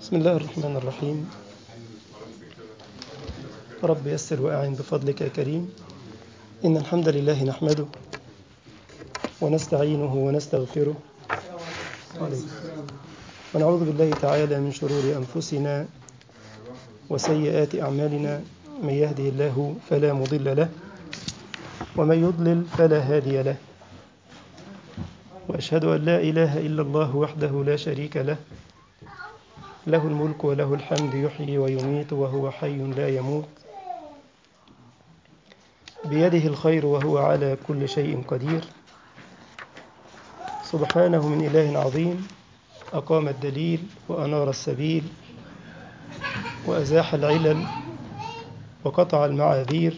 بسم الله الرحمن الرحيم رب يسر وأعن بفضلك يا كريم إن الحمد لله نحمده ونستعينه ونستغفره عليك. ونعوذ بالله تعالى من شرور أنفسنا وسيئات أعمالنا من يهده الله فلا مضل له ومن يضلل فلا هادي له وأشهد أن لا إله إلا الله وحده لا شريك له له الملك وله الحمد يحيي ويميت وهو حي لا يموت بيده الخير وهو على كل شيء قدير سبحانه من إله عظيم أقام الدليل وأنار السبيل وأزاح العلل وقطع المعاذير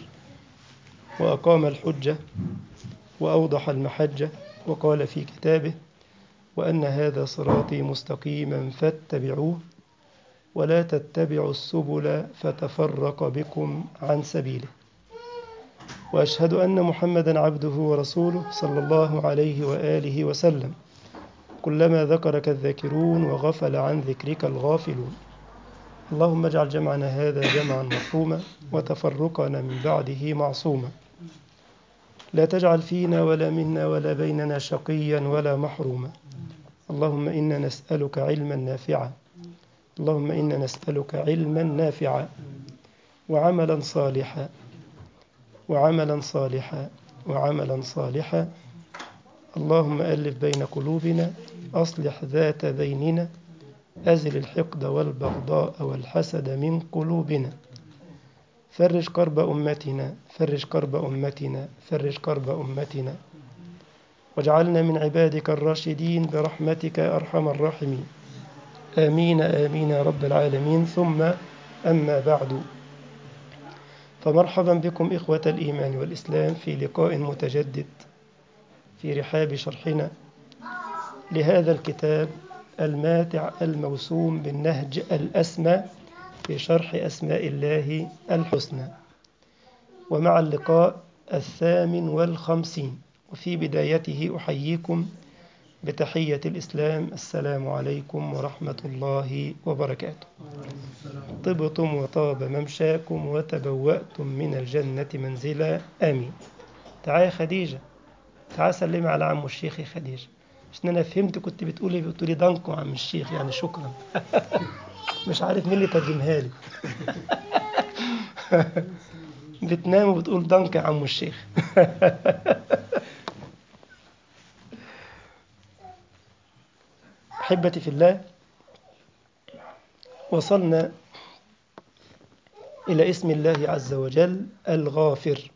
وأقام الحجة وأوضح المحجة وقال في كتابه وأن هذا صراطي مستقيما فاتبعوه ولا تتبعوا السبل فتفرق بكم عن سبيله وأشهد أن محمدا عبده ورسوله صلى الله عليه وآله وسلم كلما ذكرك الذاكرون وغفل عن ذكرك الغافلون اللهم اجعل جمعنا هذا جمعا مرحوما وتفرقنا من بعده معصوما لا تجعل فينا ولا منا ولا بيننا شقيا ولا محروما اللهم إنا نسألك علما نافعا اللهم إنا نسألك علما نافعا وعملا صالحا وعملا صالحا وعملا صالحا اللهم ألف بين قلوبنا أصلح ذات بيننا أزل الحقد والبغضاء والحسد من قلوبنا فرج كرب أمتنا فرج كرب أمتنا فرج كرب أمتنا واجعلنا من عبادك الراشدين برحمتك يا أرحم الراحمين آمين آمين يا رب العالمين ثم أما بعد فمرحبا بكم إخوة الإيمان والإسلام في لقاء متجدد في رحاب شرحنا لهذا الكتاب الماتع الموسوم بالنهج الأسمى في شرح أسماء الله الحسنى ومع اللقاء الثامن والخمسين وفي بدايته أحييكم بتحية الإسلام السلام عليكم ورحمة الله وبركاته طبتم وطاب ممشاكم وتبوأتم من الجنة منزلا آمين تعال يا خديجة تعال سلمي على عم الشيخ يا خديجة عشان أنا فهمت كنت بتقولي بتقولي دانكو عم الشيخ يعني شكرا مش عارف مين اللي ترجمها لي بتنام وبتقول دانك يا عم الشيخ أحبتي في الله وصلنا إلى اسم الله عز وجل الغافر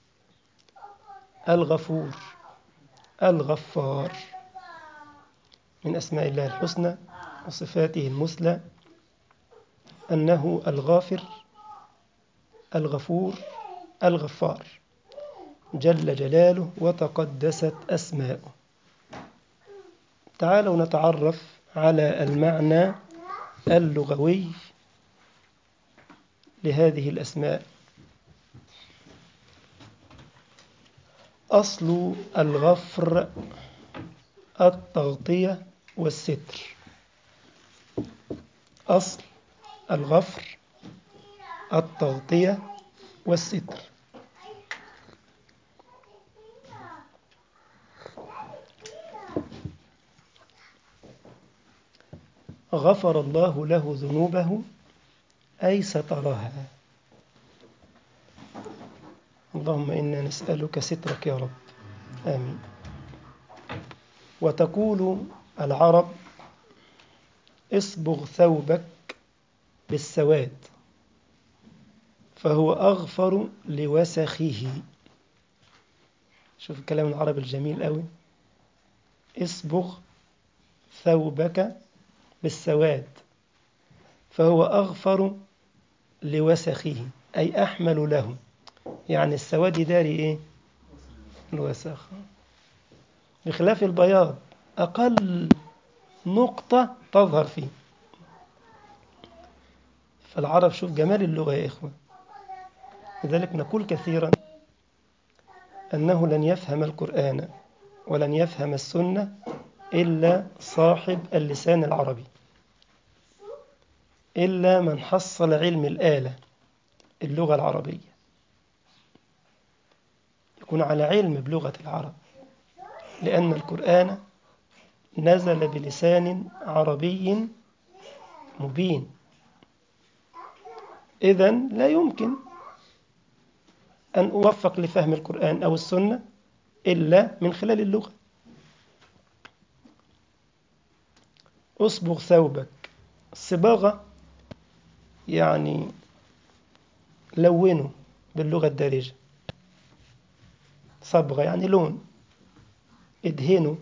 الغفور الغفار من أسماء الله الحسنى وصفاته المثلى أنه الغافر الغفور الغفار جل جلاله وتقدست أسماؤه تعالوا نتعرف على المعنى اللغوي لهذه الأسماء أصل الغفر التغطية والستر أصل الغفر التغطية والستر غفر الله له ذنوبه أي سترها اللهم إنا نسألك سترك يا رب آمين وتقول العرب اصبغ ثوبك بالسواد فهو أغفر لوسخه شوف الكلام العربي الجميل قوي اصبغ ثوبك بالسواد فهو أغفر لوسخه أي أحمل له يعني السواد داري إيه الوسخ بخلاف البياض أقل نقطة تظهر فيه فالعرب شوف جمال اللغة يا إخوة لذلك نقول كثيرا أنه لن يفهم القرآن ولن يفهم السنة إلا صاحب اللسان العربي إلا من حصل علم الآلة اللغة العربية يكون على علم بلغة العرب لأن القرآن نزل بلسان عربي مبين إذا لا يمكن أن أوفق لفهم القرآن أو السنة إلا من خلال اللغة أصبغ ثوبك الصباغة يعني لونه باللغة الدارجة صبغة يعني لون ادهنه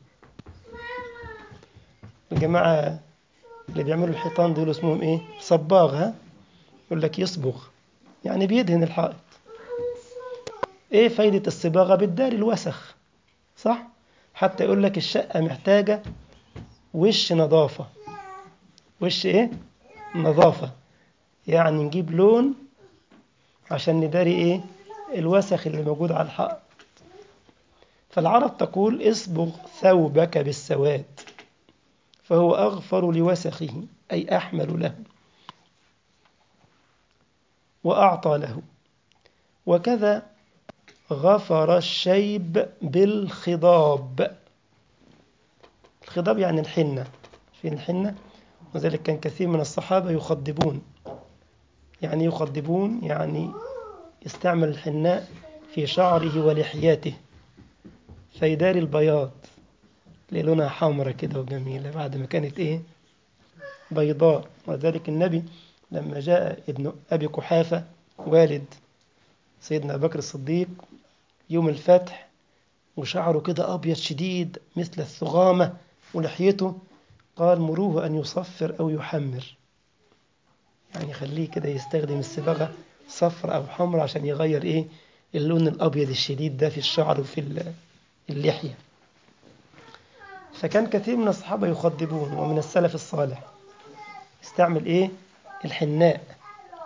الجماعة اللي بيعملوا الحيطان دول اسمهم ايه صباغ ها يقول لك يصبغ يعني بيدهن الحائط ايه فايدة الصباغة بتداري الوسخ صح حتى يقول لك الشقة محتاجة وش نظافة وش ايه نظافة يعني نجيب لون عشان نداري ايه الوسخ اللي موجود على الحائط فالعرب تقول اصبغ ثوبك بالسواد فهو أغفر لوسخه أي أحمل له وأعطى له وكذا غفر الشيب بالخضاب الخضاب يعني الحنة في الحنة وذلك كان كثير من الصحابة يخضبون يعني يخضبون يعني يستعمل الحناء في شعره ولحياته فيداري البياض لونها حمرة كده وجميلة بعد ما كانت إيه بيضاء وذلك النبي لما جاء ابن أبي قحافة والد سيدنا أبو بكر الصديق يوم الفتح وشعره كده أبيض شديد مثل الثغامة ولحيته قال مروه أن يصفر أو يحمر يعني خليه كده يستخدم الصباغة صفر أو حمر عشان يغير إيه اللون الأبيض الشديد ده في الشعر وفي اللحية فكان كثير من الصحابة يخضبون ومن السلف الصالح استعمل إيه الحناء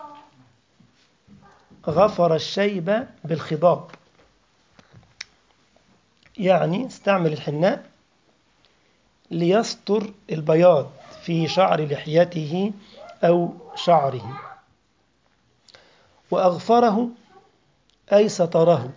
غفر الشيب بالخضاب يعني استعمل الحناء ليستر البياض في شعر لحيته أو شعره وأغفره أي ستره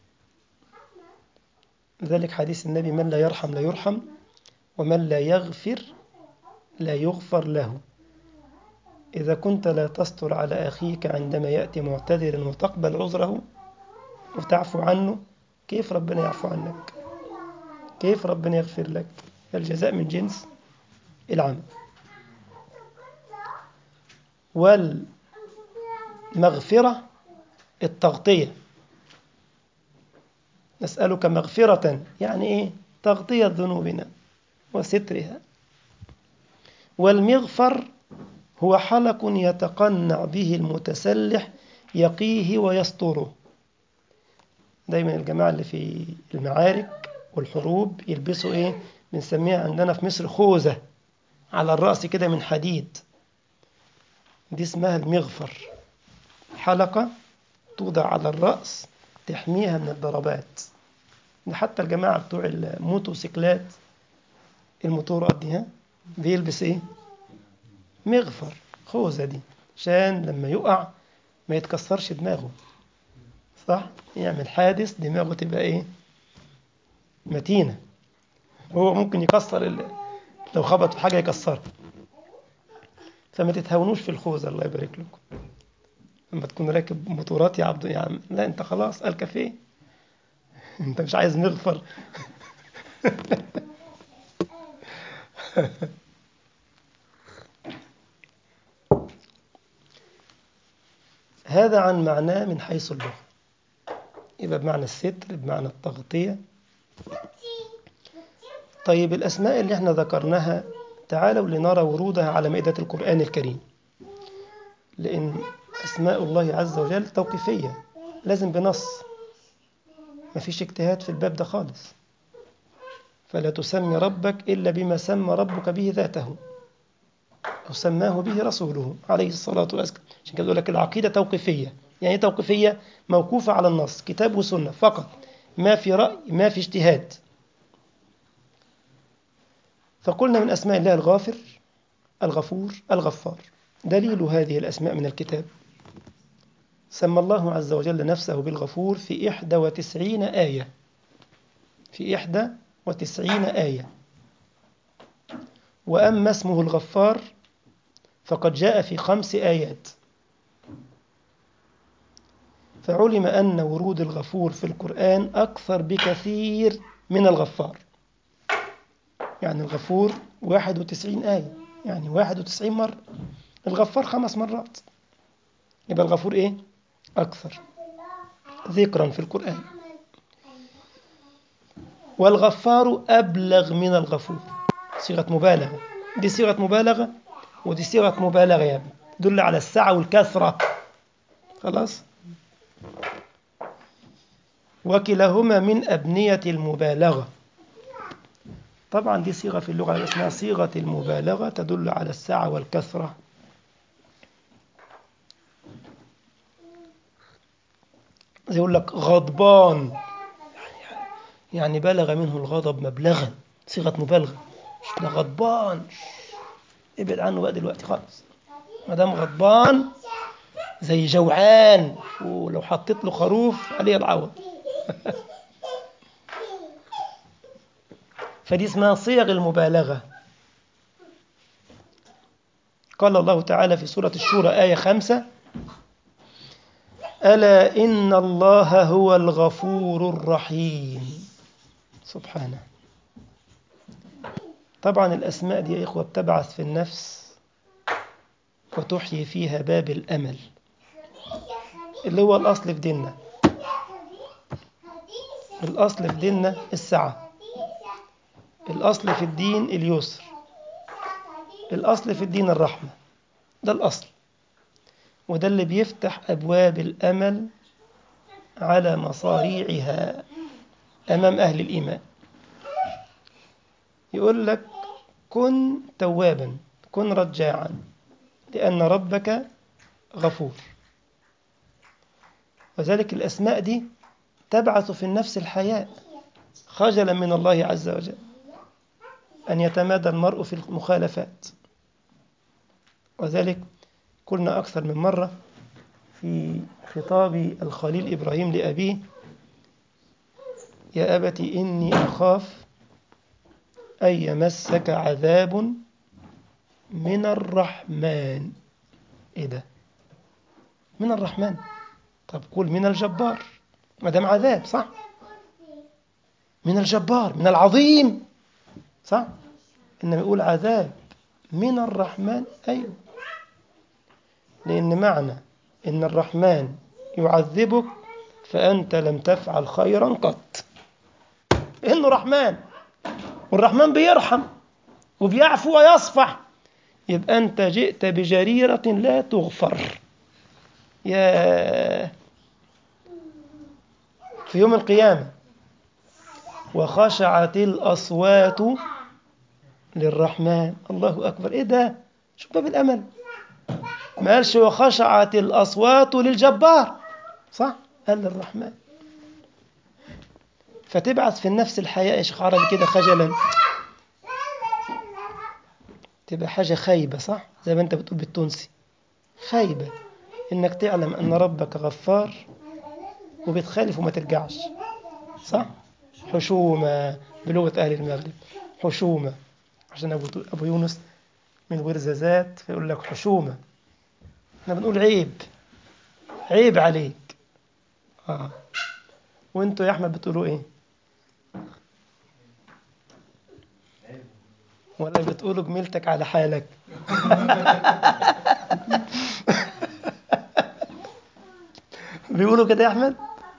ذلك حديث النبي من لا يرحم لا يرحم ومن لا يغفر لا يغفر له إذا كنت لا تستر على أخيك عندما يأتي معتذرا وتقبل عذره وتعفو عنه كيف ربنا يعفو عنك كيف ربنا يغفر لك الجزاء من جنس العمل والمغفرة التغطية نسألك مغفرة يعني إيه تغطية ذنوبنا وسترها والمغفر هو حلق يتقنع به المتسلح يقيه ويستره دايما الجماعة اللي في المعارك والحروب يلبسوا ايه بنسميها عندنا في مصر خوذة على الرأس كده من حديد دي اسمها المغفر حلقة توضع على الرأس تحميها من الضربات ده حتى الجماعة بتوع الموتوسيكلات الموتورات دي ها بيلبس ايه مغفر خوذة دي عشان لما يقع ما يتكسرش دماغه صح يعمل حادث دماغه تبقى ايه متينة هو ممكن يكسر ال... لو خبط في حاجة يكسرها فما تتهاونوش في الخوذة الله يبارك لكم لما تكون راكب موتورات يا عبد يا عم لا انت خلاص قال كافيه انت مش عايز مغفر هذا عن معناه من حيث اللغة يبقى بمعنى الستر بمعنى التغطية طيب الأسماء اللي احنا ذكرناها تعالوا لنرى ورودها على مائدة القرآن الكريم لأن أسماء الله عز وجل توقيفية لازم بنص ما فيش اجتهاد في الباب ده خالص فلا تسمي ربك إلا بما سمى ربك به ذاته أو سماه به رسوله عليه الصلاة والسلام عشان كده يقول لك العقيدة توقيفية يعني توقيفية موقوفة على النص كتاب وسنة فقط ما في رأي ما في اجتهاد فقلنا من أسماء الله الغافر الغفور الغفار دليل هذه الأسماء من الكتاب سمى الله عز وجل نفسه بالغفور في إحدى وتسعين آية في إحدى وتسعين آية وأما اسمه الغفار فقد جاء في خمس آيات فعلم أن ورود الغفور في القرآن أكثر بكثير من الغفار يعني الغفور 91 آية يعني 91 مرة الغفار خمس مرات يبقى الغفور إيه؟ أكثر ذكرا في القرآن والغفار أبلغ من الغفور صيغة مبالغة دي صيغة مبالغة ودي صيغة مبالغة يعني تدل على السعة والكثرة خلاص وكلاهما من أبنية المبالغة طبعا دي صيغة في اللغة اسمها صيغة المبالغة تدل على السعة والكثرة زي يقول لك غضبان يعني بلغ منه الغضب مبلغا صيغة مبالغة ده غضبان ابعد عنه بقى دلوقتي خالص ما دام غضبان زي جوعان ولو حطيت له خروف عليه العوض فدي اسمها صيغ المبالغة قال الله تعالى في سورة الشورى آية خمسة ألا إن الله هو الغفور الرحيم سبحانه طبعا الأسماء دي يا إخوة بتبعث في النفس وتحيي فيها باب الأمل اللي هو الأصل في ديننا الأصل في ديننا السعة الأصل في الدين اليسر الأصل في الدين الرحمة ده الأصل وده اللي بيفتح أبواب الأمل على مصاريعها أمام أهل الإيمان يقول لك كن توابا كن رجاعا لأن ربك غفور وذلك الأسماء دي تبعث في النفس الحياء خجلا من الله عز وجل أن يتمادى المرء في المخالفات وذلك قلنا أكثر من مرة في خطاب الخليل إبراهيم لأبيه يا أبت إني أخاف أن يمسك عذاب من الرحمن إيه ده من الرحمن طب قول من الجبار ما دام عذاب صح من الجبار من العظيم صح إنما يقول عذاب من الرحمن أيوه لأن معنى إن الرحمن يعذبك فأنت لم تفعل خيرا قط إنه رحمن والرحمن بيرحم وبيعفو ويصفح يبقى أنت جئت بجريرة لا تغفر يا في يوم القيامة وخشعت الأصوات للرحمن الله أكبر إيه ده شوف باب الأمل ما قالش وخشعت الأصوات للجبار صح قال للرحمن فتبعث في النفس الحياء يا شيخ عربي كده خجلا تبقى حاجة خايبة صح زي ما انت بتقول بالتونسي خايبة انك تعلم ان ربك غفار وبتخالف وما ترجعش صح حشومة بلغة أهل المغرب حشومة عشان أبو, أبو يونس من ورزازات فيقول لك حشومة احنا بنقول عيب عيب عليك آه. وانتوا يا احمد بتقولوا ايه ولا بتقولوا جميلتك على حالك بيقولوا كده يا احمد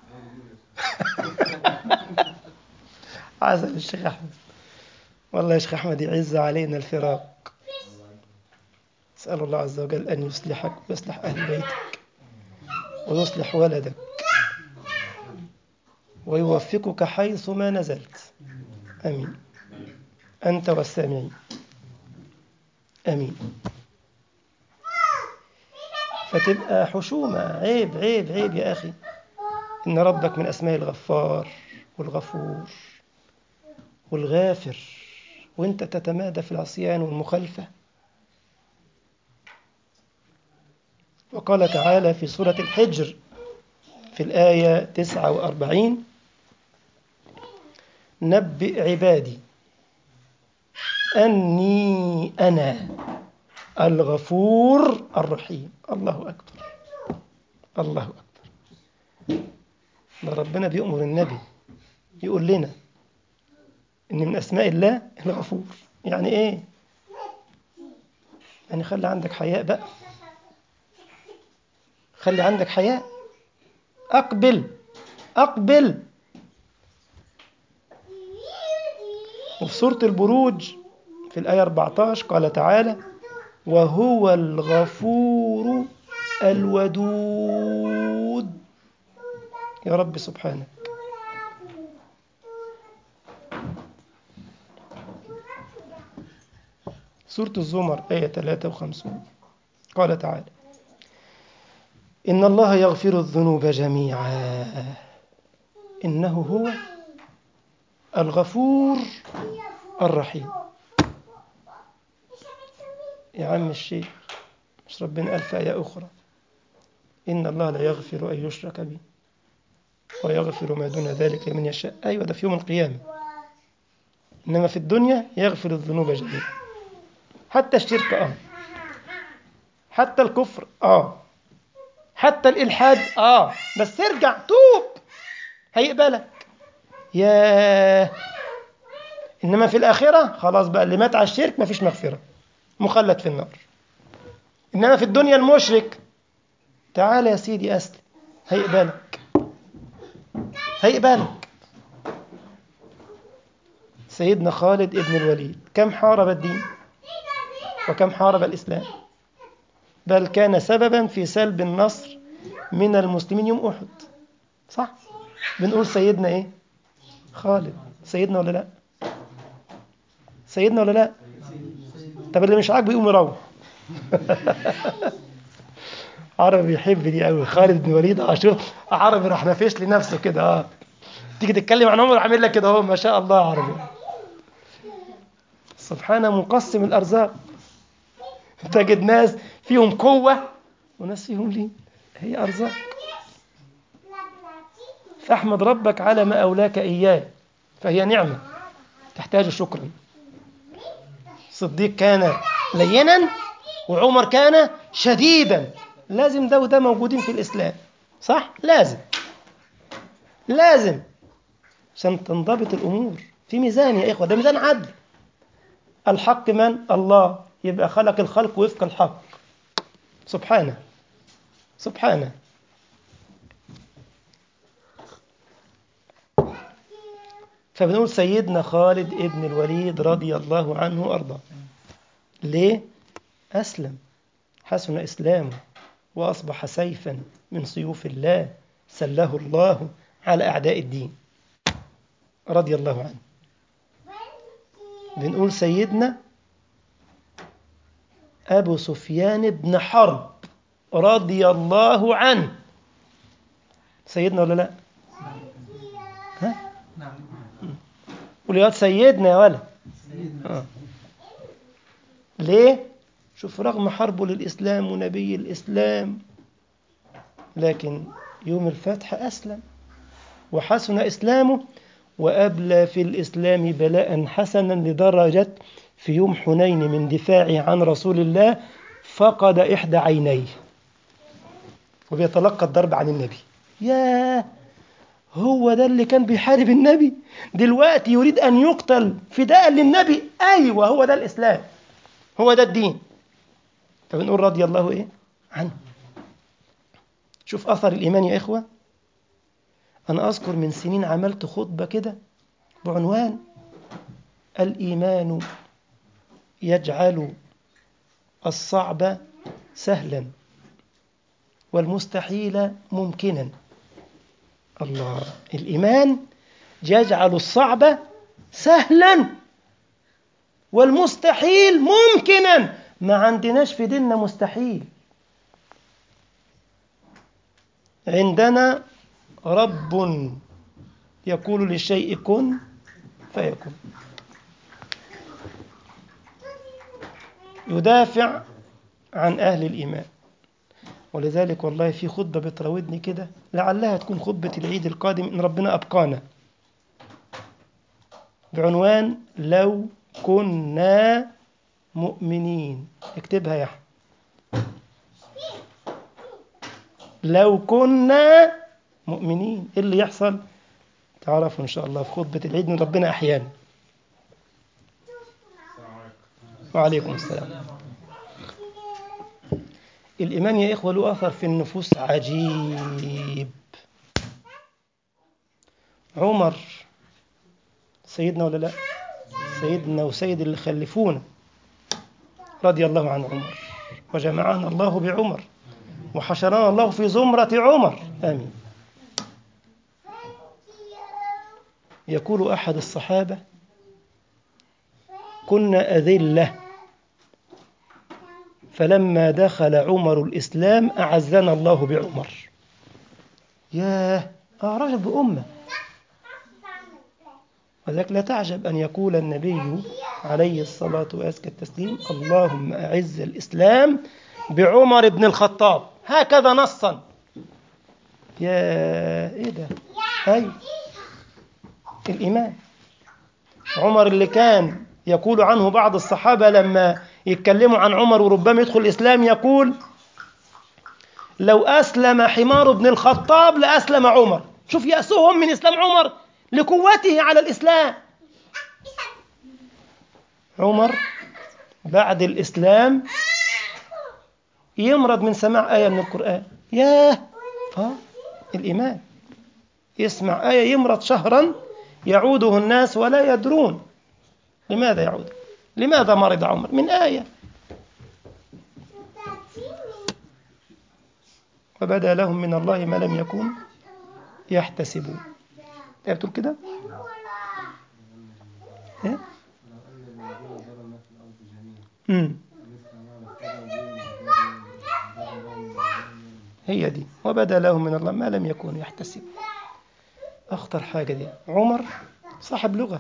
عسل الشيخ احمد والله يا شيخ احمد يعز علينا الفراق اسال الله عز وجل ان يصلحك ويصلح اهل بيتك ويصلح ولدك ويوفقك حيث ما نزلت امين انت والسامعين امين فتبقى حشومة عيب عيب عيب يا أخي إن ربك من أسماء الغفار والغفور والغافر وانت تتمادى في العصيان والمخالفة وقال تعالى في سورة الحجر في الآية 49 نبئ عبادي أني أنا الغفور الرحيم الله أكبر الله أكبر ده ربنا بيأمر النبي يقول لنا إن من أسماء الله الغفور يعني إيه؟ يعني خلي عندك حياء بقى خلي عندك حياء أقبل أقبل وفي سورة البروج في الآية 14 قال تعالى وهو الغفور الودود يا رب سبحانك سورة الزمر آية 53 قال تعالى إن الله يغفر الذنوب جميعا إنه هو الغفور الرحيم يا عم الشيخ مش ربنا قال في آية أخرى إن الله لا يغفر أن يشرك به ويغفر ما دون ذلك لمن يشاء أيوة ده في يوم القيامة إنما في الدنيا يغفر الذنوب جميعا حتى الشرك آه حتى الكفر آه حتى الإلحاد آه بس ارجع توب هيقبلك ياه إنما في الآخرة خلاص بقى اللي مات على الشرك مفيش مغفرة مخلد في النار إنما في الدنيا المشرك تعال يا سيدي أسلم هيقبلك هيقبلك سيدنا خالد ابن الوليد كم حارب الدين وكم حارب الإسلام بل كان سببا في سلب النصر من المسلمين يوم أحد صح بنقول سيدنا إيه خالد سيدنا ولا لا سيدنا ولا لا طب اللي مش عاجبه يقوم يروح عربي بيحب دي قوي خالد بن وليد اه شوف عربي راح نافش لنفسه كده اه تيجي تتكلم عن عمر عامل لك كده اهو ما شاء الله عربي سبحانه مقسم الارزاق تجد ناس فيهم قوه وناس فيهم لين هي ارزاق فاحمد ربك على ما اولاك اياه فهي نعمه تحتاج شكرا صديق كان لينا وعمر كان شديدا لازم ده وده موجودين في الإسلام صح؟ لازم لازم عشان تنضبط الأمور في ميزان يا إخوة ده ميزان عدل الحق من؟ الله يبقى خلق الخلق وفق الحق سبحانه سبحانه فبنقول سيدنا خالد ابن الوليد رضي الله عنه وأرضاه ليه؟ أسلم حسن إسلامه وأصبح سيفا من سيوف الله سله الله على أعداء الدين رضي الله عنه بنقول سيدنا أبو سفيان بن حرب رضي الله عنه سيدنا ولا لا ها نعم قول يا واد سيدنا يا ولد آه. ليه شوف رغم حربه للإسلام ونبي الإسلام لكن يوم الفتح أسلم وحسن إسلامه وأبلى في الإسلام بلاء حسنا لدرجة في يوم حنين من دفاعه عن رسول الله فقد إحدى عينيه وبيتلقى الضرب عن النبي ياه هو ده اللي كان بيحارب النبي دلوقتي يريد أن يقتل فداء للنبي أيوة هو ده الإسلام هو ده الدين فبنقول رضي الله إيه عنه شوف أثر الإيمان يا إخوة أنا أذكر من سنين عملت خطبة كده بعنوان الإيمان يجعل الصعب سهلا والمستحيل ممكنا الله الإيمان يجعل الصعب سهلا والمستحيل ممكنا ما عندناش في ديننا مستحيل عندنا رب يقول للشيء كن فيكون يدافع عن أهل الإيمان ولذلك والله في خطبة بتراودني كده لعلها تكون خطبة العيد القادم إن ربنا أبقانا بعنوان لو كنا مؤمنين اكتبها يا أحمد لو كنا مؤمنين ايه اللي يحصل تعرفوا ان شاء الله في خطبة العيد من ربنا احيانا وعليكم السلام الإيمان يا إخوة له أثر في النفوس عجيب عمر سيدنا ولا لا سيدنا وسيد اللي خلفونا رضي الله عن عمر وجمعنا الله بعمر وحشرنا الله في زمرة عمر آمين يقول أحد الصحابة كنا أذلة فلما دخل عمر الإسلام أعزنا الله بعمر ياه أعرج بأمة وذلك لا تعجب أن يقول النبي عليه الصلاة وأزكى التسليم اللهم أعز الإسلام بعمر بن الخطاب هكذا نصا يا إيه ده أي الإيمان عمر اللي كان يقول عنه بعض الصحابة لما يتكلموا عن عمر وربما يدخل الإسلام يقول لو أسلم حمار بن الخطاب لأسلم عمر شوف يأسهم من إسلام عمر لقوته على الإسلام عمر بعد الإسلام يمرض من سماع آية من القرآن ياه آه الإيمان يسمع آية يمرض شهرا يعوده الناس ولا يدرون لماذا يعود لماذا مرض عمر من آية وبدا لهم من الله ما لم يكون يحتسبون ايه بتقول كده ايه امم هي دي وبدا لهم من الله ما لم يكون يحتسب اخطر حاجه دي عمر صاحب لغه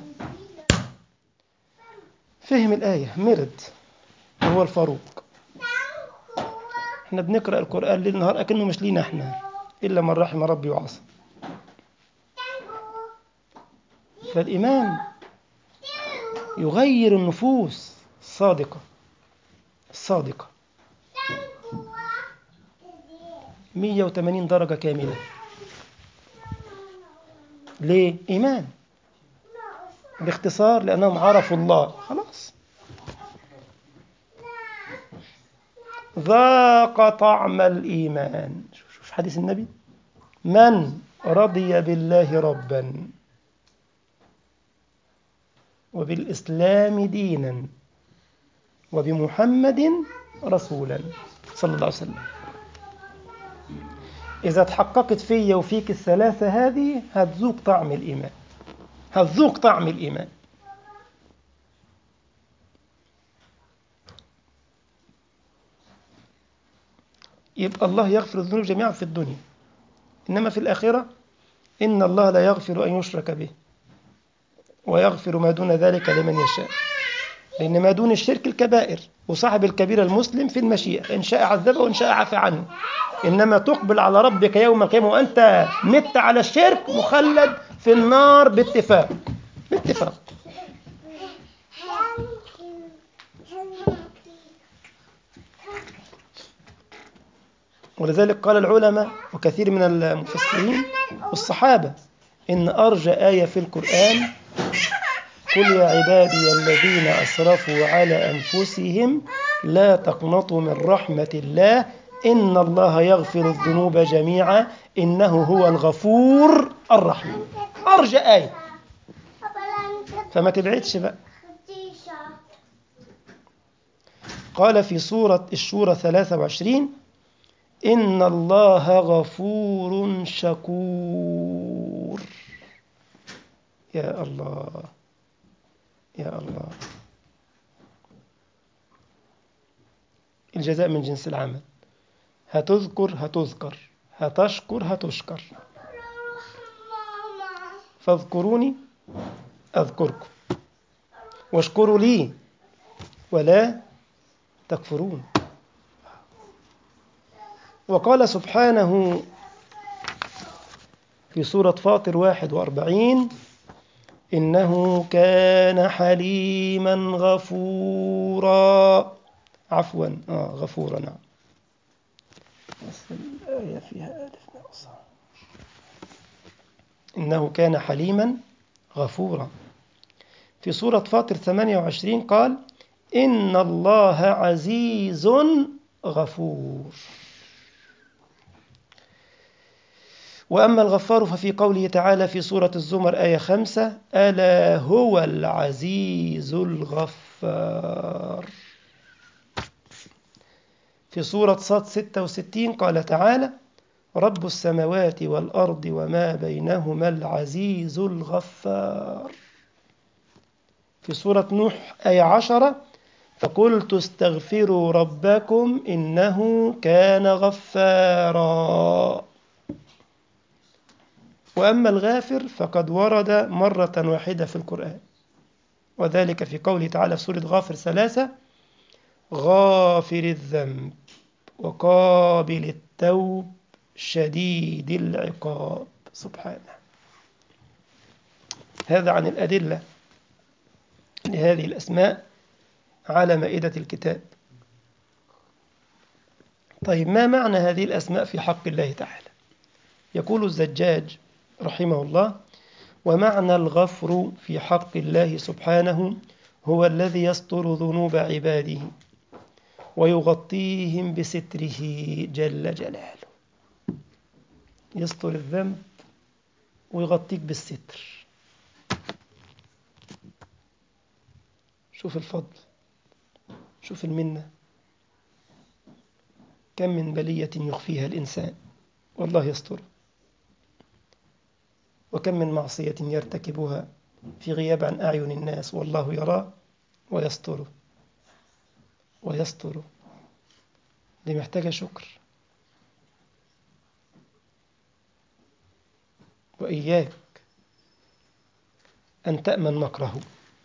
فهم الايه مرد هو الفاروق احنا بنقرا القران ليل نهار اكنه مش لينا احنا الا من رحم ربي وعصى فالايمان يغير النفوس الصادقه الصادقه 180 درجة كاملة ليه؟ إيمان باختصار لأنهم عرفوا الله خلاص ذاق طعم الإيمان شوف شوف حديث النبي من رضي بالله ربا وبالإسلام دينا وبمحمد رسولا صلى الله عليه وسلم إذا تحققت في وفيك الثلاثة هذه هتذوق طعم الإيمان هتذوق طعم الإيمان يبقى الله يغفر الذنوب جميعا في الدنيا إنما في الآخرة إن الله لا يغفر أن يشرك به ويغفر ما دون ذلك لمن يشاء لأن ما دون الشرك الكبائر وصاحب الكبيرة المسلم في المشيئة إن شاء عذبه وإن شاء عفى عنه إنما تقبل على ربك يوم القيامة وأنت مت على الشرك مخلد في النار باتفاق باتفاق ولذلك قال العلماء وكثير من المفسرين والصحابة إن أرجى آية في القرآن قل يا عبادي الذين أسرفوا على أنفسهم لا تقنطوا من رحمة الله إن الله يغفر الذنوب جميعا إنه هو الغفور الرحيم أرجى آية فما تبعدش بقى قال في سورة الشورى 23 إن الله غفور شكور يا الله يا الله الجزاء من جنس العمل هتذكر هتذكر هتشكر هتشكر فاذكروني أذكركم واشكروا لي ولا تكفرون وقال سبحانه في سورة فاطر واحد وأربعين إنه كان حليما غفورا عفوا آه غفورا نعم بس الآية فيها ألف ناقصة إنه كان حليما غفورا في سورة فاطر 28 قال إن الله عزيز غفور وأما الغفار ففي قوله تعالى في سورة الزمر آية خمسة ألا هو العزيز الغفار في سورة صاد 66 قال تعالى رب السماوات والأرض وما بينهما العزيز الغفار في سورة نوح آية عشرة فقلت استغفروا ربكم إنه كان غفارا وأما الغافر فقد ورد مرة واحدة في القرآن وذلك في قوله تعالى في سورة غافر ثلاثة غافر الذنب وقابل التوب شديد العقاب سبحانه هذا عن الأدلة لهذه الأسماء على مائدة الكتاب طيب ما معنى هذه الأسماء في حق الله تعالى يقول الزجاج رحمه الله ومعنى الغفر في حق الله سبحانه هو الذي يستر ذنوب عباده ويغطيهم بستره جل جلاله يستر الذنب ويغطيك بالستر شوف الفضل شوف المنة كم من بلية يخفيها الإنسان والله يستر وكم من معصية يرتكبها في غياب عن أعين الناس والله يراه ويستره ويستره دي محتاجة شكر وإياك أن تأمن مكره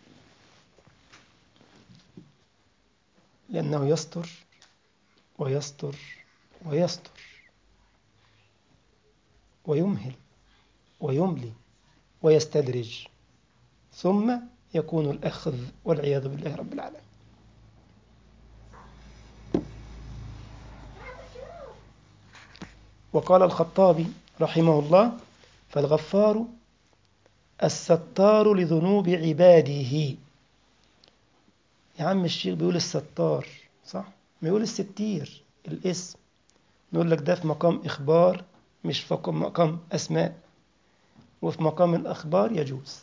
لأنه يستر ويستر ويستر ويمهل ويملي ويستدرج ثم يكون الأخذ والعياذ بالله رب العالمين وقال الخطابي رحمه الله فالغفار الستار لذنوب عباده يا عم الشيخ بيقول الستار صح ما يقول الستير الاسم نقول لك ده في مقام إخبار مش في مقام أسماء وفي مقام الأخبار يجوز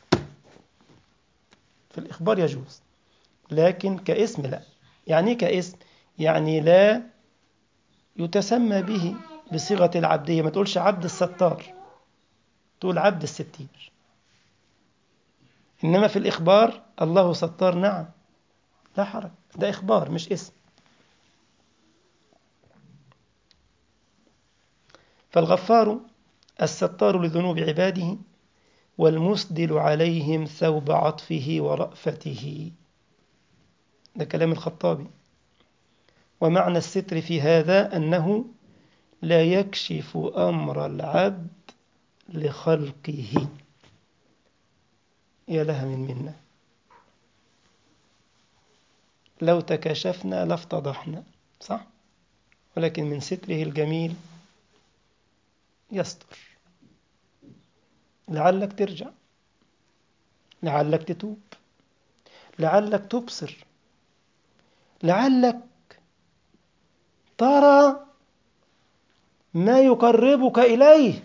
في الإخبار يجوز لكن كاسم لا يعني ايه كاسم يعني لا يتسمى به بصيغة العبدية ما تقولش عبد الستار تقول عبد الستير إنما في الإخبار الله ستار نعم لا حرج ده إخبار مش اسم فالغفار الستار لذنوب عباده والمسدل عليهم ثوب عطفه ورأفته ده كلام الخطابي ومعنى الستر في هذا أنه لا يكشف أمر العبد لخلقه يا لها من منا لو تكشفنا لافتضحنا صح ولكن من ستره الجميل يستر لعلك ترجع لعلك تتوب لعلك تبصر لعلك ترى ما يقربك إليه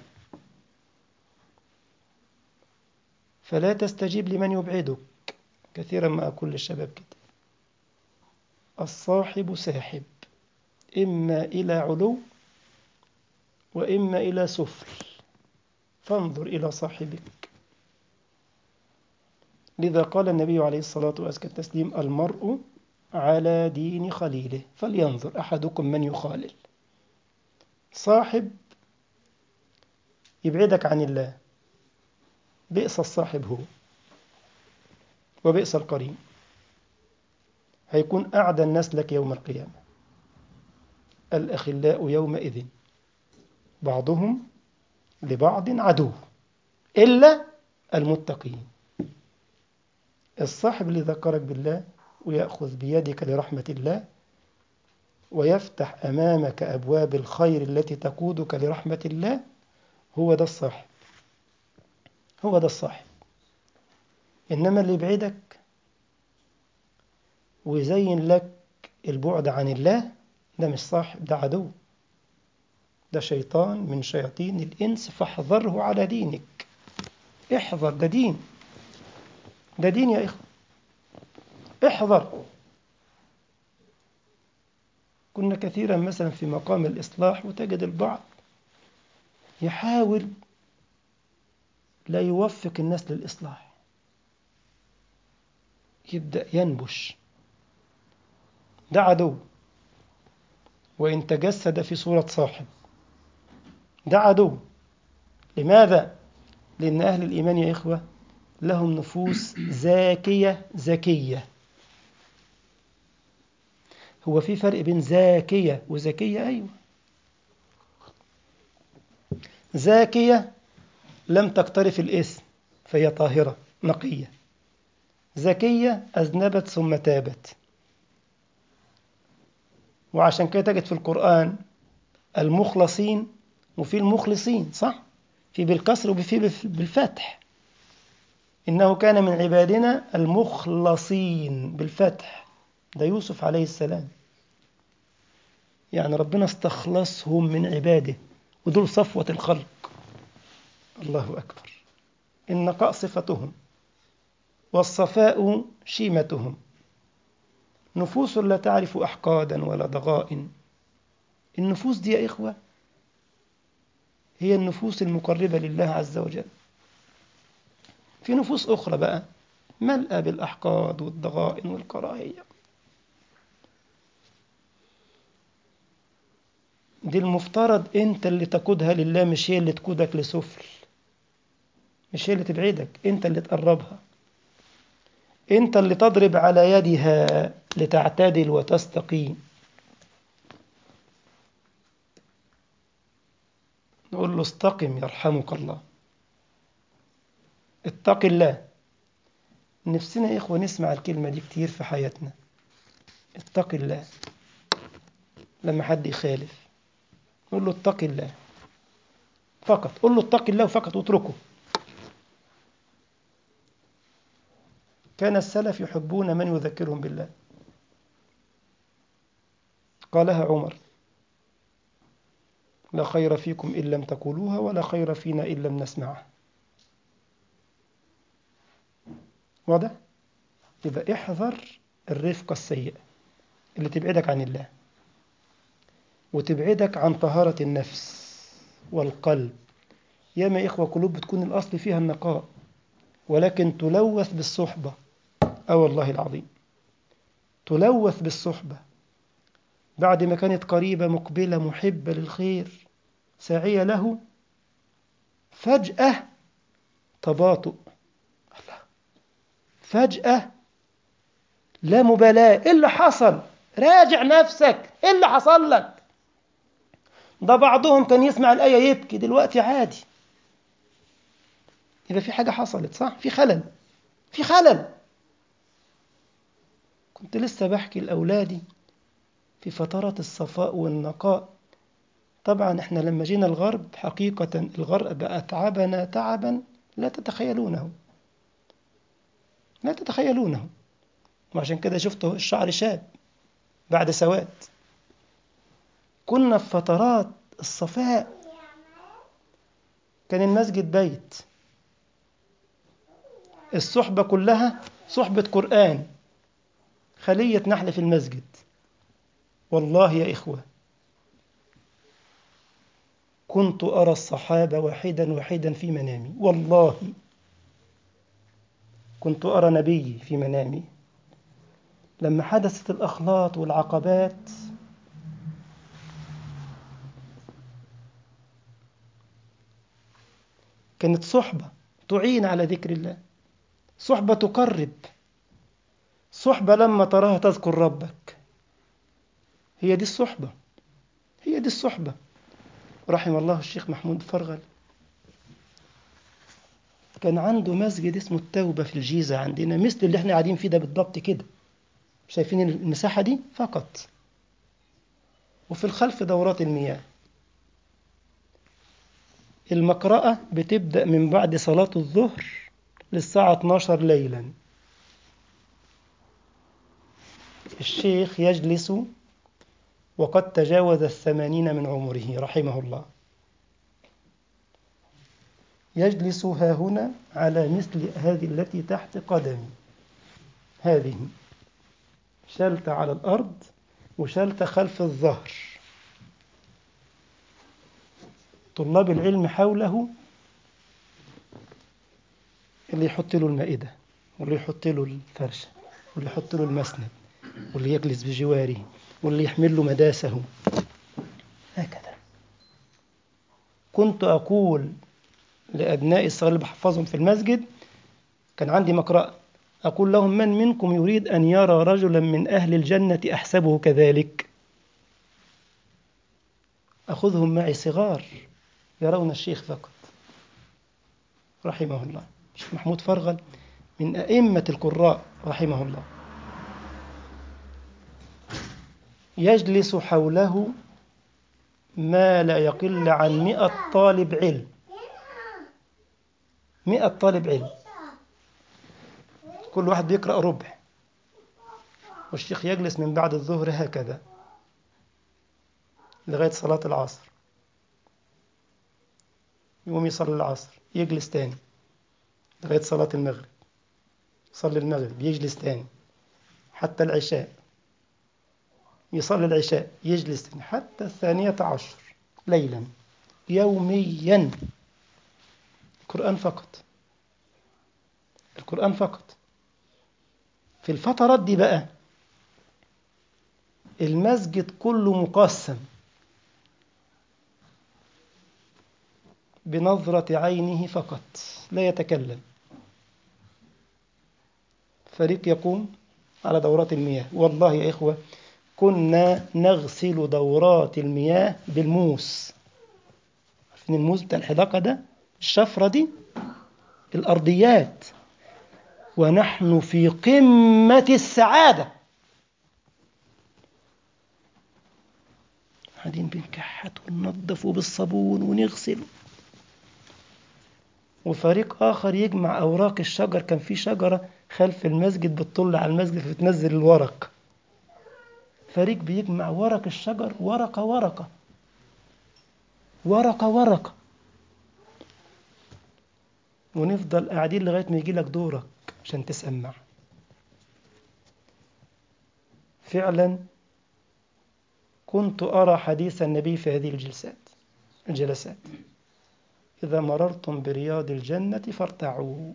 فلا تستجيب لمن يبعدك كثيرا ما أقول للشباب كده الصاحب ساحب إما إلى علو وإما إلى سفل فانظر إلى صاحبك لذا قال النبي عليه الصلاة والتسليم المرء على دين خليله فلينظر أحدكم من يخالل صاحب يبعدك عن الله بئس الصاحب هو وبئس القرين هيكون أعدى الناس لك يوم القيامة الأخلاء يومئذ بعضهم لبعض عدو إلا المتقين الصاحب اللي ذكرك بالله ويأخذ بيدك لرحمة الله ويفتح أمامك أبواب الخير التي تقودك لرحمة الله هو ده الصاحب هو ده الصاحب إنما اللي يبعدك ويزين لك البعد عن الله ده مش صاحب ده عدو ده شيطان من شياطين الإنس فاحذره على دينك احذر ده دين ده دين يا إخوة احذر كنا كثيرا مثلا في مقام الإصلاح وتجد البعض يحاول لا يوفق الناس للإصلاح يبدأ ينبش ده عدو وإن تجسد في صورة صاحب ده عدو لماذا؟ لأن أهل الإيمان يا إخوة لهم نفوس زاكية زكية هو في فرق بين زاكية وزكية أيوة زاكية لم تقترف الاسم فهي طاهرة نقية زكية أذنبت ثم تابت وعشان كده تجد في القرآن المخلصين وفي المخلصين صح في بالكسر وفي بالفتح إنه كان من عبادنا المخلصين بالفتح ده يوسف عليه السلام يعني ربنا استخلصهم من عباده ودول صفوة الخلق الله أكبر النقاء صفتهم والصفاء شيمتهم نفوس لا تعرف أحقادا ولا ضغائن النفوس دي يا إخوة هي النفوس المقربة لله عز وجل في نفوس أخرى بقى ملأة بالأحقاد والضغائن والكراهية دي المفترض أنت اللي تقودها لله مش هي اللي تقودك لسفل مش هي اللي تبعدك أنت اللي تقربها أنت اللي تضرب على يدها لتعتدل وتستقيم نقول له استقم يرحمك الله اتق الله نفسنا يا إخوة نسمع الكلمة دي كتير في حياتنا اتق الله لما حد يخالف نقول له اتق الله فقط قول له اتق الله فقط واتركه كان السلف يحبون من يذكرهم بالله قالها عمر لا خير فيكم إن لم تقولوها ولا خير فينا إن لم نسمعها واضح؟ يبقى احذر الرفقة السيئة اللي تبعدك عن الله وتبعدك عن طهارة النفس والقلب ياما يا إخوة قلوب بتكون الأصل فيها النقاء ولكن تلوث بالصحبة أه والله العظيم تلوث بالصحبة بعد ما كانت قريبة مقبلة محبة للخير ساعية له فجأة تباطؤ الله فجأة لا مبالاة إيه اللي حصل راجع نفسك إيه اللي حصل لك ده بعضهم كان يسمع الآية يبكي دلوقتي عادي يبقى في حاجة حصلت صح في خلل في خلل كنت لسه بحكي لأولادي في فترات الصفاء والنقاء طبعا احنا لما جينا الغرب حقيقة الغرب أتعبنا تعبا لا تتخيلونه لا تتخيلونه وعشان كده شفته الشعر شاب بعد سواد كنا في فترات الصفاء كان المسجد بيت الصحبة كلها صحبة قرآن خلية نحل في المسجد والله يا إخوة كنت أرى الصحابة واحدا واحدا في منامي والله كنت أرى نبيي في منامي لما حدثت الأخلاط والعقبات كانت صحبة تعين على ذكر الله صحبة تقرب صحبة لما تراها تذكر ربك هي دي الصحبة هي دي الصحبة رحم الله الشيخ محمود فرغل كان عنده مسجد اسمه التوبة في الجيزة عندنا مثل اللي احنا قاعدين فيه ده بالضبط كده شايفين المساحة دي فقط وفي الخلف دورات المياه المقرأة بتبدأ من بعد صلاة الظهر للساعة 12 ليلا الشيخ يجلس وقد تجاوز الثمانين من عمره رحمه الله يجلس ها هنا على مثل هذه التي تحت قدمي هذه شلت على الأرض وشلت خلف الظهر طلاب العلم حوله اللي يحط له المائدة واللي يحط له الفرشة واللي يحط له المسند واللي يجلس بجواره واللي يحمل له مداسه هكذا كنت أقول لأبناء الصغار اللي بحفظهم في المسجد كان عندي مقرأة أقول لهم من منكم يريد أن يرى رجلا من أهل الجنة أحسبه كذلك أخذهم معي صغار يرون الشيخ فقط رحمه الله الشيخ محمود فرغل من أئمة القراء رحمه الله يجلس حوله ما لا يقل عن مئة طالب علم مئة طالب علم كل واحد بيقرأ ربع والشيخ يجلس من بعد الظهر هكذا لغاية صلاة العصر يقوم يصلي العصر يجلس تاني لغاية صلاة المغرب يصلي المغرب يجلس تاني حتى العشاء يصلي العشاء يجلس تاني حتى الثانية عشر ليلا يوميا القرآن فقط القرآن فقط في الفترات دي بقى المسجد كله مقسم بنظرة عينه فقط لا يتكلم فريق يقوم على دورات المياه والله يا إخوة كنا نغسل دورات المياه بالموس عارفين الموس بتاع الحداقة ده الشفرة دي الأرضيات ونحن في قمة السعادة قاعدين بنكحت وننظف بالصابون ونغسل وفريق آخر يجمع أوراق الشجر كان في شجرة خلف المسجد بتطل على المسجد فبتنزل الورق فريق بيجمع ورق الشجر ورقة ورقة ورقة ورقة ونفضل قاعدين لغاية ما يجي لك دورك عشان تسمع فعلا كنت أرى حديث النبي في هذه الجلسات الجلسات إذا مررتم برياض الجنة فارتعوا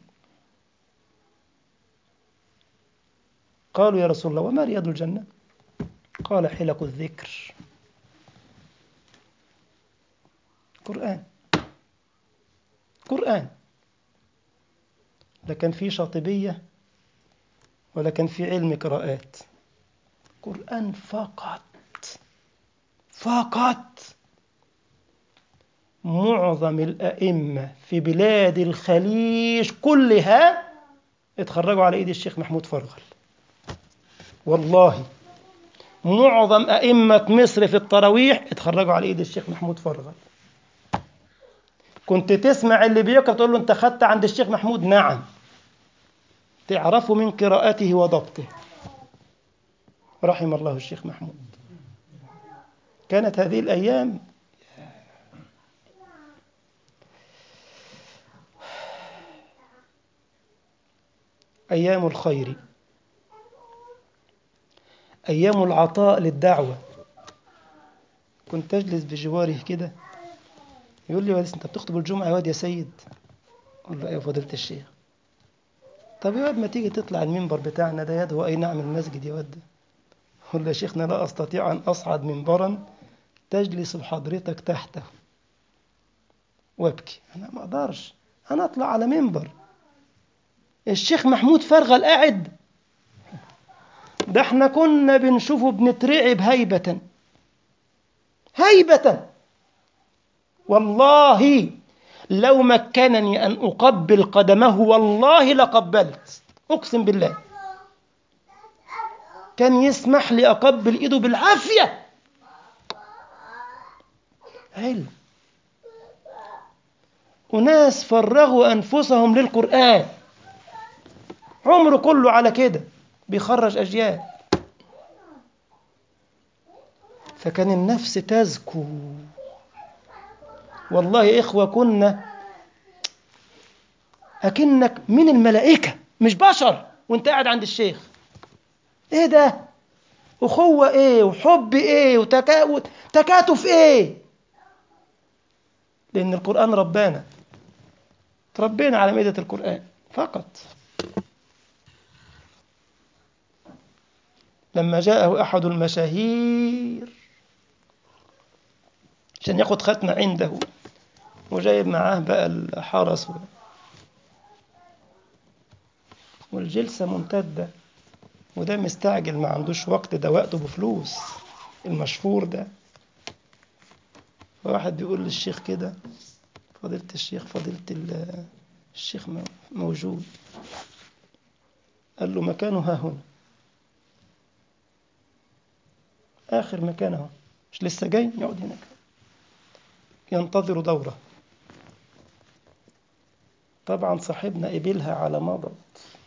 قالوا يا رسول الله وما رياض الجنة قال حلق الذكر قرآن قرآن لا كان في شاطبية ولا كان في علم قراءات قرآن فقط فقط معظم الأئمة في بلاد الخليج كلها اتخرجوا على إيد الشيخ محمود فرغل والله معظم أئمة مصر في التراويح اتخرجوا على إيد الشيخ محمود فرغل كنت تسمع اللي بيقرأ تقول له أنت خدت عند الشيخ محمود نعم تعرفه من قراءته وضبطه رحم الله الشيخ محمود كانت هذه الأيام أيام الخير أيام العطاء للدعوة كنت أجلس بجواره كده يقول لي وادي أنت بتخطب الجمعة يا واد يا سيد أقول له أيوة فضيلة الشيخ طب يا واد ما تيجي تطلع المنبر بتاعنا ده يد هو أي نعم المسجد يا واد أقول له يا شيخنا لا أستطيع أن أصعد منبرا تجلس حضرتك تحته وابكي أنا ما أقدرش أنا أطلع على منبر الشيخ محمود فرغل قاعد ده احنا كنا بنشوفه بنترعب هيبة هيبة والله لو مكنني أن أقبل قدمه والله لقبلت أقسم بالله كان يسمح لي أقبل إيده بالعافية علم وناس فرغوا أنفسهم للقرآن عمره كله على كده بيخرج أجيال فكان النفس تزكو والله يا إخوة كنا أكنك من الملائكة مش بشر وانت قاعد عند الشيخ ايه ده أخوة ايه وحب ايه وتكا... تكاتف ايه لأن القرآن ربانا تربينا على مائدة القرآن فقط لما جاءه أحد المشاهير عشان ياخد ختمة عنده وجايب معاه بقى الحرس والجلسة ممتدة وده مستعجل ما عندوش وقت ده وقته بفلوس المشهور ده واحد بيقول للشيخ كده فضيلة الشيخ فضيلة الشيخ موجود قال له مكانه ها هنا آخر مكانه مش لسه جاي يقعد هناك ينتظر دوره طبعا صاحبنا قبلها على مضض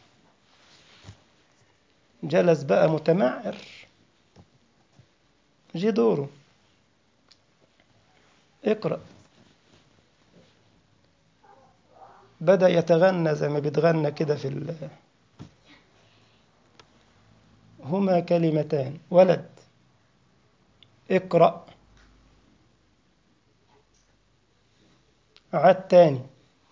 جلس بقى متمعر جه دوره اقرأ بدأ يتغنى زي ما بيتغنى كده في ال... هما كلمتان ولد اقرأ عاد تاني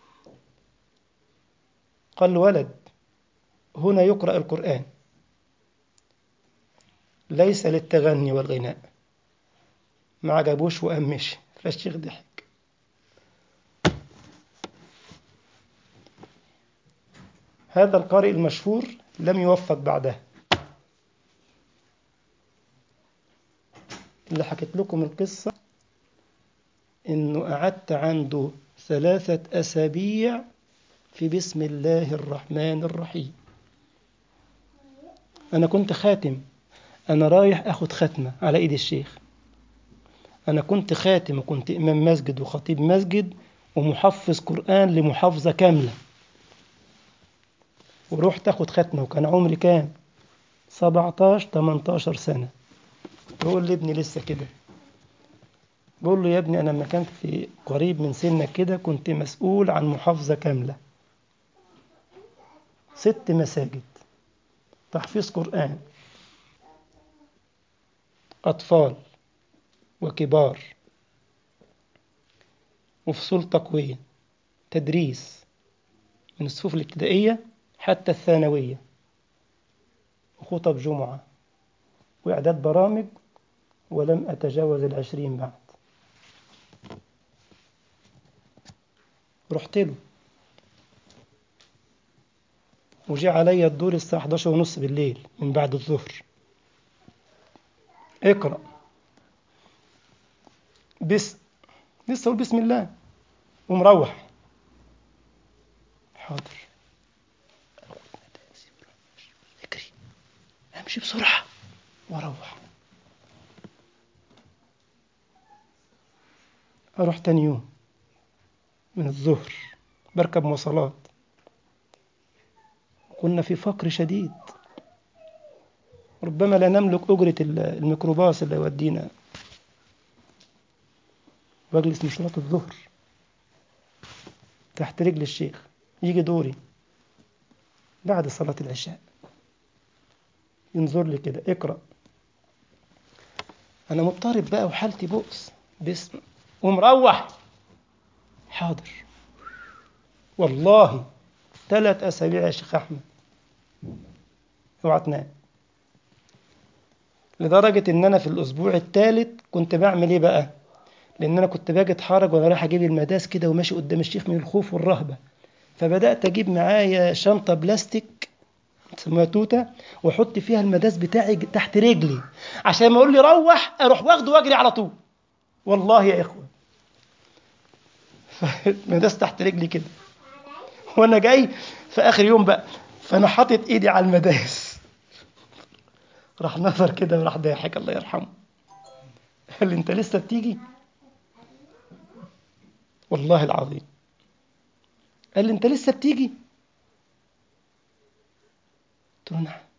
قال ولد هنا يقرأ القرآن ليس للتغني والغناء ما عجبوش وقام مشي فالشيخ ضحك هذا القارئ المشهور لم يوفق بعدها اللي حكيت لكم القصة إنه قعدت عنده ثلاثة أسابيع في بسم الله الرحمن الرحيم أنا كنت خاتم أنا رايح أخد ختمة على إيد الشيخ أنا كنت خاتم وكنت إمام مسجد وخطيب مسجد ومحفظ قرآن لمحافظة كاملة ورحت أخد ختمة وكان عمري كام 17 18 سنة بقول لابني لسه كده بقول له يا ابني أنا لما كنت في قريب من سنك كده كنت مسؤول عن محافظة كاملة ست مساجد تحفيظ قرآن أطفال وكبار وفصول تقوية تدريس من الصفوف الابتدائية حتى الثانوية وخطب جمعة وإعداد برامج ولم أتجاوز العشرين بعد رحت له وجي عليا الدور الساعة 11 ونص بالليل من بعد الظهر اقرأ بس لسه اقول بسم الله ومروح حاضر اجري امشي بسرعة واروح اروح تاني يوم من الظهر بركب مواصلات كنا في فقر شديد ربما لا نملك أجرة الميكروباص اللي يودينا واجلس من صلاة الظهر تحت رجل الشيخ يجي دوري بعد صلاة العشاء ينظر لي كده اقرأ أنا مضطرب بقى وحالتي بؤس باسم ومروح حاضر والله ثلاث أسابيع يا شيخ أحمد اوعى تنام لدرجة إن أنا في الأسبوع الثالث كنت بعمل إيه بقى؟ لأن أنا كنت باجي أتحرج وأنا رايح أجيب المداس كده وماشي قدام الشيخ من الخوف والرهبة فبدأت أجيب معايا شنطة بلاستيك تسموها توتة وأحط فيها المداس بتاعي تحت رجلي عشان ما يقول لي روح أروح واخده وأجري على طول والله يا إخوة فالمداس تحت رجلي كده وانا جاي في اخر يوم بقى فانا حاطط ايدي على المداس راح نظر كده وراح ضاحك الله يرحمه قال لي انت لسه بتيجي والله العظيم قال لي انت لسه بتيجي قلت له نعم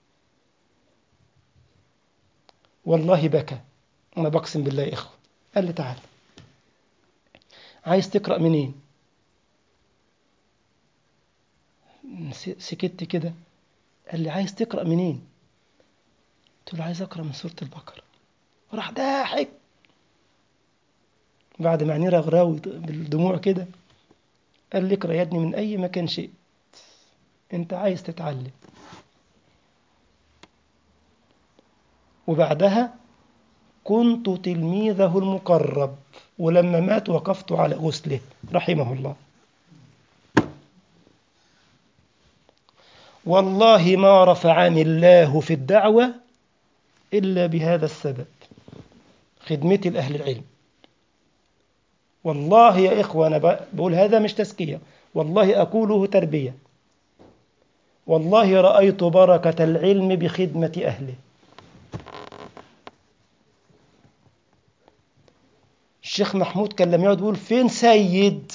والله بكى انا بقسم بالله يا اخوه قال لي تعال عايز تقرا منين سكت كده قال لي عايز تقرا منين قلت له عايز اقرا من سوره البقره راح ضاحك بعد ما عينيه رغراوي بالدموع كده قال لي اقرا يا ابني من اي مكان شئت انت عايز تتعلم وبعدها كنت تلميذه المقرب ولما مات وقفت على غسله رحمه الله والله ما رفعني الله في الدعوة إلا بهذا السبب خدمتي لأهل العلم والله يا إخوة أنا بقول هذا مش تزكية والله أقوله تربية والله رأيت بركة العلم بخدمة أهله الشيخ محمود كان لما يقعد يقول فين سيد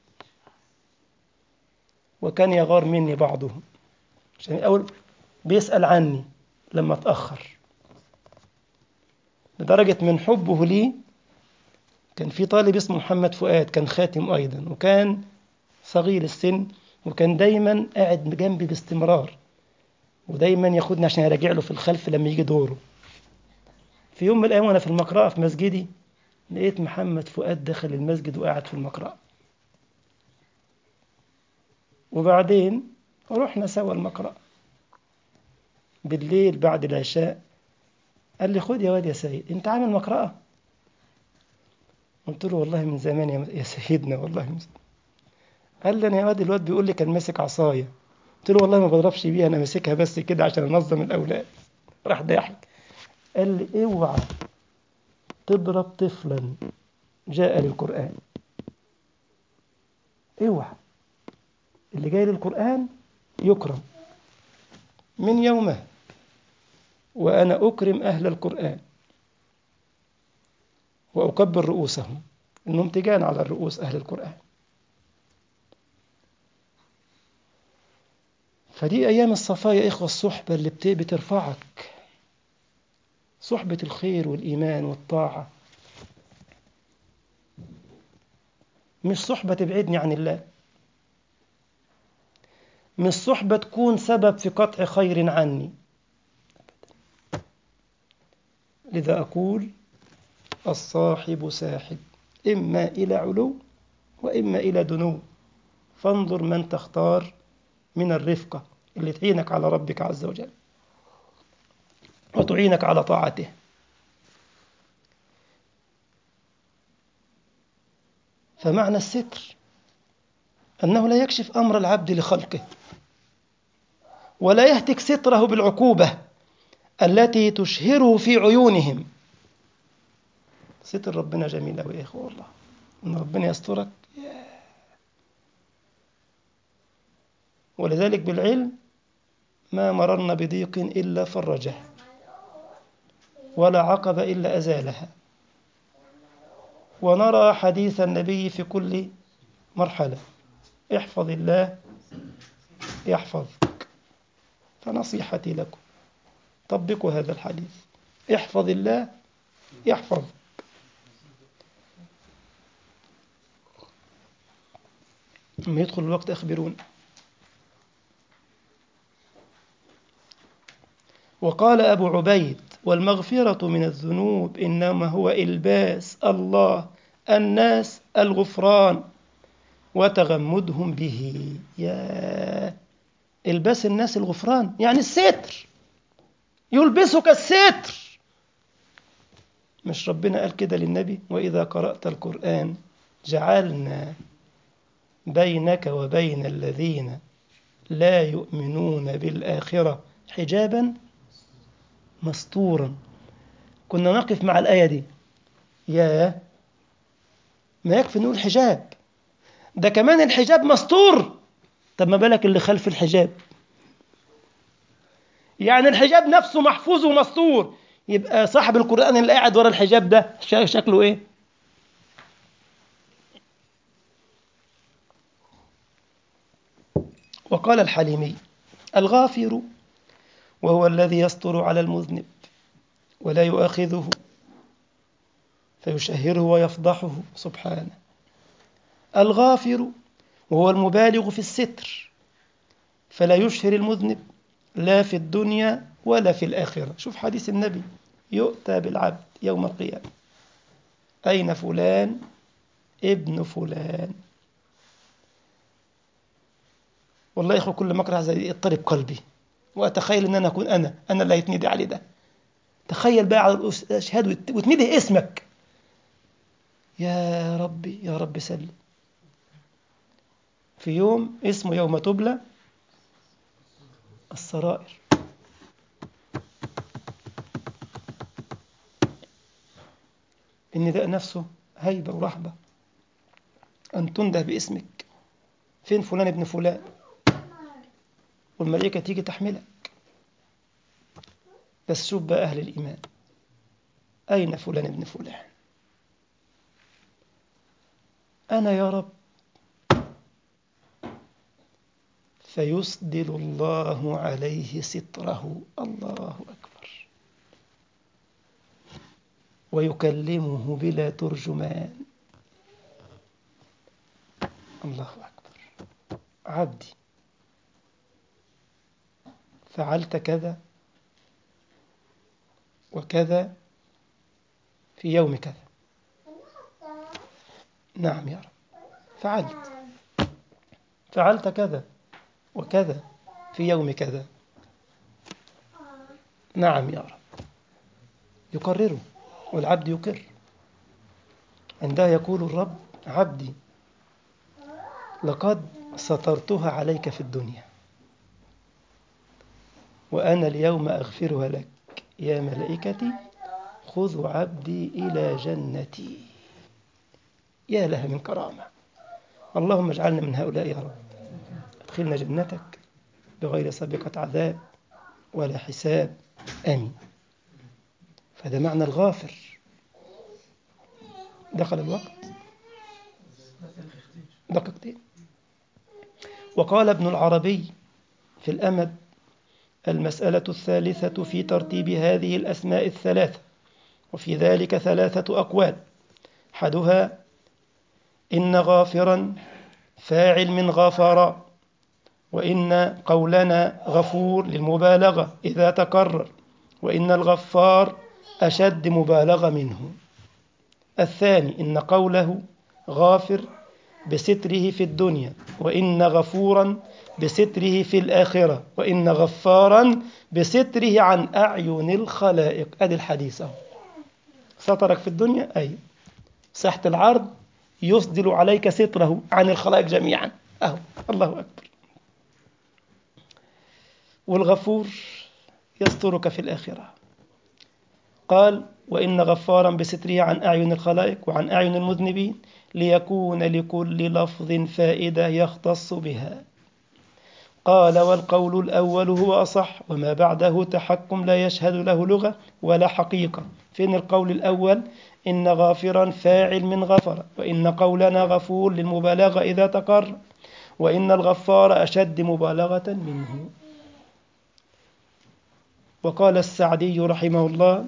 وكان يغار مني بعضهم عشان الأول بيسأل عني لما اتأخر لدرجة من حبه لي كان في طالب اسمه محمد فؤاد كان خاتم أيضا وكان صغير السن وكان دايما قاعد جنبي باستمرار ودايما ياخدني عشان يراجع له في الخلف لما يجي دوره في يوم من الأيام وأنا في المقرأة في مسجدي لقيت محمد فؤاد دخل المسجد وقاعد في المقرأة وبعدين رحنا سوا المقرأة بالليل بعد العشاء قال لي خد يا واد يا سيد انت عامل مقرأة قلت له والله من زمان يا سيدنا والله من زمان. قال لي انا يا واد الواد بيقول لي كان ماسك عصايه قلت له والله ما بضربش بيها انا ماسكها بس كده عشان انظم الاولاد راح ضاحك قال لي اوعى تضرب طفلا جاء للقرآن اوعى اللي جاي للقرآن يكرم من يومه وأنا أكرم أهل القرآن وأكبر رؤوسهم إنهم تجان على الرؤوس أهل القرآن فدي أيام الصفاء يا إخوة الصحبة اللي بترفعك صحبة الخير والإيمان والطاعة مش صحبة تبعدني عن الله مش صحبة تكون سبب في قطع خير عني لذا أقول الصاحب ساحب إما إلى علو وإما إلى دنو فانظر من تختار من الرفقة اللي تعينك على ربك عز وجل وتعينك على طاعته فمعنى الستر أنه لا يكشف أمر العبد لخلقه ولا يهتك ستره بالعقوبة التي تشهره في عيونهم ستر ربنا جميل أوي يا إخوة والله إن ربنا يسترك ولذلك بالعلم ما مررنا بضيق إلا فرجه ولا عقب إلا أزالها ونرى حديث النبي في كل مرحلة احفظ الله يحفظك فنصيحتي لكم طبقوا هذا الحديث احفظ الله يحفظك لما يدخل الوقت أخبرون وقال أبو عبيد والمغفرة من الذنوب إنما هو إلباس الله الناس الغفران وتغمدهم به يا إلباس الناس الغفران يعني الستر يلبسك الستر مش ربنا قال كده للنبي وإذا قرأت القرآن جعلنا بينك وبين الذين لا يؤمنون بالآخرة حجابا مستورا كنا نقف مع الآية دي يا ما يكفي نقول حجاب ده كمان الحجاب مستور طب ما بالك اللي خلف الحجاب يعني الحجاب نفسه محفوظ ومستور يبقى صاحب القرآن اللي قاعد ورا الحجاب ده شكله ايه وقال الحليمي الغافر وهو الذي يستر على المذنب ولا يؤاخذه فيشهره ويفضحه سبحانه الغافر وهو المبالغ في الستر فلا يشهر المذنب لا في الدنيا ولا في الآخرة شوف حديث النبي يؤتى بالعبد يوم القيامة أين فلان ابن فلان والله يا أخو كل ما أقرأ زي يضطرب قلبي وأتخيل أن أنا أكون أنا أنا اللي هيتندي عليه ده تخيل بقى على الأشهاد وتنده اسمك يا ربي يا رب سلم في يوم اسمه يوم تبلى السرائر النداء نفسه هيبة ورحبة أن تنده باسمك فين فلان ابن فلان والملائكة تيجي تحملك بس شوف بقى أهل الإيمان أين فلان ابن فلان أنا يا رب فيسدل الله عليه ستره الله أكبر ويكلمه بلا ترجمان الله أكبر عبدي فعلت كذا وكذا في يوم كذا نعم يا رب فعلت فعلت كذا وكذا في يوم كذا نعم يا رب يقرره والعبد يقر عندها يقول الرب عبدي لقد سترتها عليك في الدنيا وأنا اليوم أغفرها لك يا ملائكتي خذوا عبدي إلى جنتي يا لها من كرامة اللهم اجعلنا من هؤلاء يا رب ادخلنا جنتك بغير سابقة عذاب ولا حساب آمين فده معنى الغافر دخل الوقت دقيقتين وقال ابن العربي في الأمد المسألة الثالثة في ترتيب هذه الأسماء الثلاثة وفي ذلك ثلاثة أقوال أحدها إن غافرا فاعل من غفر وإن قولنا غفور للمبالغة إذا تكرر وإن الغفار أشد مبالغة منه الثاني إن قوله غافر بستره في الدنيا وإن غفورا بستره في الآخرة وإن غفارا بستره عن أعين الخلائق أدي الحديث أهو سترك في الدنيا أي ساحة العرض يسدل عليك ستره عن الخلائق جميعا أهو الله أكبر والغفور يسترك في الآخرة قال وإن غفارا بستره عن أعين الخلائق وعن أعين المذنبين ليكون لكل لفظ فائدة يختص بها قال والقول الأول هو أصح وما بعده تحكم لا يشهد له لغة ولا حقيقة فين القول الأول إن غافرا فاعل من غفر وإن قولنا غفور للمبالغة إذا تقر وإن الغفار أشد مبالغة منه وقال السعدي رحمه الله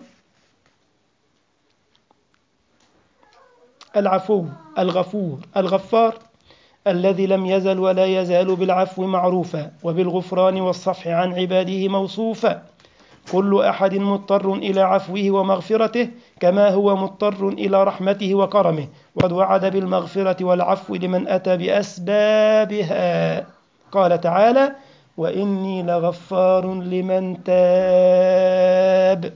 العفو الغفور الغفار الذي لم يزل ولا يزال بالعفو معروفا وبالغفران والصفح عن عباده موصوفا كل أحد مضطر إلى عفوه ومغفرته كما هو مضطر إلى رحمته وكرمه وقد وعد بالمغفرة والعفو لمن أتى بأسبابها قال تعالى وإني لغفار لمن تاب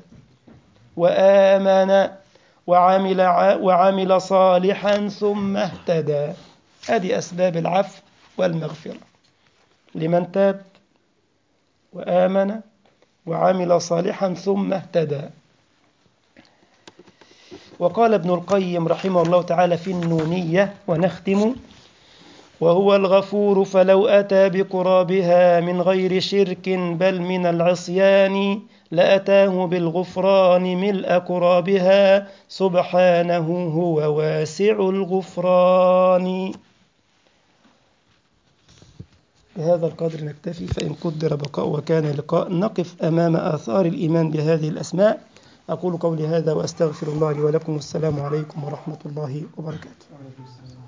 وآمن وعمل وعمل صالحا ثم اهتدى هذه أسباب العفو والمغفرة لمن تاب وآمن وعمل صالحا ثم اهتدى وقال ابن القيم رحمه الله تعالى في النونية ونختم وهو الغفور فلو أتى بقرابها من غير شرك بل من العصيان لأتاه بالغفران ملء قرابها سبحانه هو واسع الغفران بهذا القدر نكتفي فإن قدر بقاء وكان لقاء نقف أمام آثار الإيمان بهذه الأسماء أقول قولي هذا وأستغفر الله لي ولكم والسلام عليكم ورحمة الله وبركاته